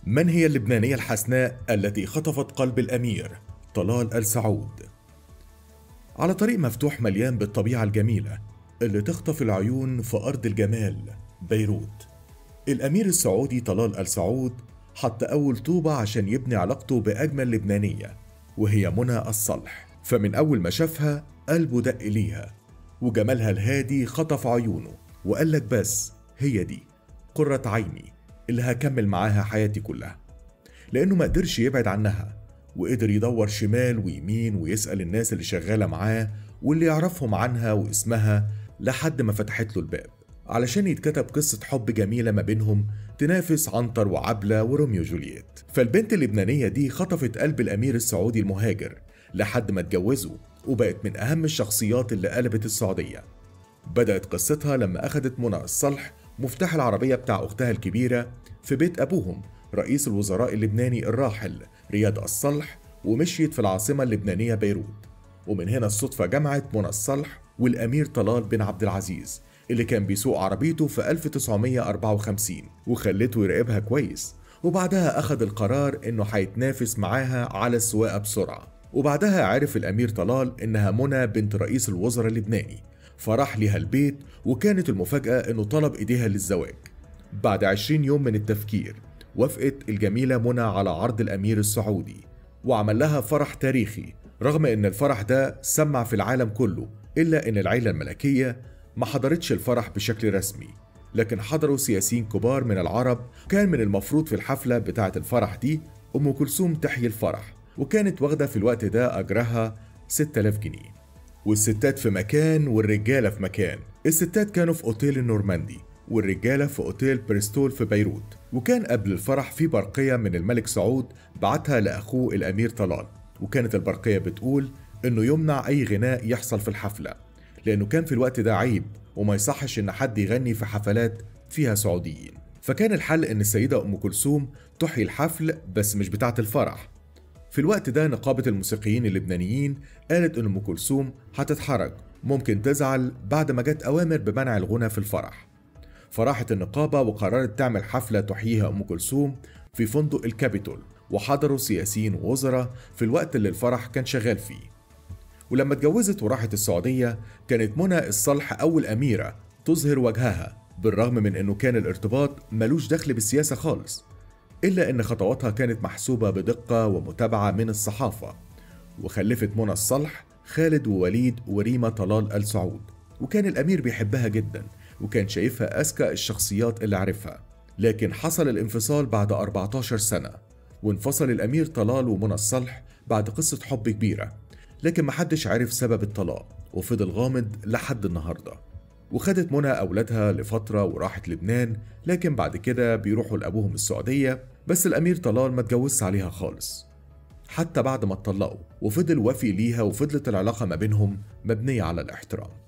من هي اللبنانية الحسناء التي خطفت قلب الأمير طلال آل سعود؟ على طريق مفتوح مليان بالطبيعة الجميلة اللي تخطف العيون في أرض الجمال بيروت الأمير السعودي طلال آل سعود حط أول طوبة عشان يبني علاقته بأجمل لبنانية وهي منى الصلح فمن أول ما شافها قلبه دق ليها وجمالها الهادي خطف عيونه وقال لك بس هي دي قرة عيني اللي هكمل معاها حياتي كلها لأنه ما قدرش يبعد عنها وقدر يدور شمال ويمين ويسأل الناس اللي شغالة معاه واللي يعرفهم عنها واسمها لحد ما فتحت له الباب علشان يتكتب قصة حب جميلة ما بينهم تنافس عنتر وعبلة وروميو جولييت فالبنت اللبنانية دي خطفت قلب الأمير السعودي المهاجر لحد ما اتجوزوا وبقت من أهم الشخصيات اللي قلبت السعودية بدأت قصتها لما أخدت منى الصلح مفتاح العربية بتاع أختها الكبيرة في بيت أبوهم رئيس الوزراء اللبناني الراحل رياض الصلح ومشيت في العاصمة اللبنانية بيروت ومن هنا الصدفة جمعت منى الصلح والأمير طلال بن عبد العزيز اللي كان بيسوق عربيته في 1954 وخلته يراقبها كويس وبعدها أخذ القرار إنه هيتنافس معاها على السواقة بسرعة وبعدها عرف الأمير طلال إنها منى بنت رئيس الوزراء اللبناني فراح لها البيت وكانت المفاجأة إنه طلب إيديها للزواج بعد 20 يوم من التفكير وافقت الجميلة منى على عرض الأمير السعودي وعمل لها فرح تاريخي رغم إن الفرح ده سمع في العالم كله إلا إن العيلة الملكية ما حضرتش الفرح بشكل رسمي لكن حضروا سياسيين كبار من العرب كان من المفروض في الحفلة بتاعة الفرح دي أم كلثوم تحيي الفرح وكانت واخدة في الوقت ده أجرها 6000 جنيه والستات في مكان والرجالة في مكان الستات كانوا في أوتيل النورماندي والرجالة في أوتيل بريستول في بيروت وكان قبل الفرح في برقية من الملك سعود بعتها لأخوه الأمير طلال وكانت البرقية بتقول إنه يمنع أي غناء يحصل في الحفلة لأنه كان في الوقت ده عيب وما يصحش إن حد يغني في حفلات فيها سعوديين فكان الحل إن السيدة أم كلثوم تحيي الحفل بس مش بتاعة الفرح في الوقت ده نقابة الموسيقيين اللبنانيين قالت إن أم كلثوم هتتحرج ممكن تزعل بعد ما جت أوامر بمنع الغنى في الفرح فراحت النقابة وقررت تعمل حفلة تحييها أم كلثوم في فندق الكابيتول وحضروا سياسيين ووزراء في الوقت اللي الفرح كان شغال فيه ولما اتجوزت وراحت السعودية كانت منى الصلح أول أميرة تظهر وجهها بالرغم من أنه كان الارتباط ملوش دخل بالسياسة خالص إلا أن خطواتها كانت محسوبة بدقة ومتابعة من الصحافة وخلفت منى الصلح خالد ووليد وريما طلال آل سعود وكان الأمير بيحبها جدا وكان شايفها أذكى الشخصيات اللي عرفها لكن حصل الانفصال بعد 14 سنة وانفصل الأمير طلال ومنى الصلح بعد قصة حب كبيرة لكن محدش عرف سبب الطلاق وفضل غامض لحد النهارده وخدت منى أولادها لفترة وراحت لبنان لكن بعد كده بيروحوا لأبوهم السعودية بس الأمير طلال ما اتجوزش عليها خالص حتى بعد ما اتطلقوا وفضل وفي ليها وفضلت العلاقة ما بينهم مبنية على الاحترام